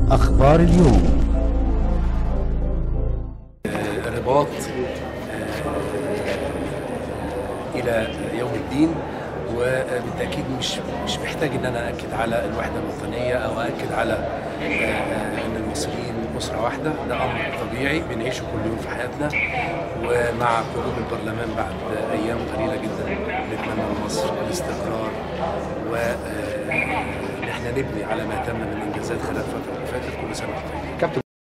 أخبار اليوم رباط الى يوم الدين وبالتاكيد مش مش محتاج ان انا اكد على الوحده الوطنيه او اكد على ان المصريين اسره واحده ده امر طبيعي بنعيشه كل يوم في حياتنا ومع قدوم البرلمان بعد ايام قليله جدا نتمنى لمصر الاستقرار و ان احنا نبني على ما تم من انجازات خلال الفتره اللي فاتت كل سنه وانتم طيبين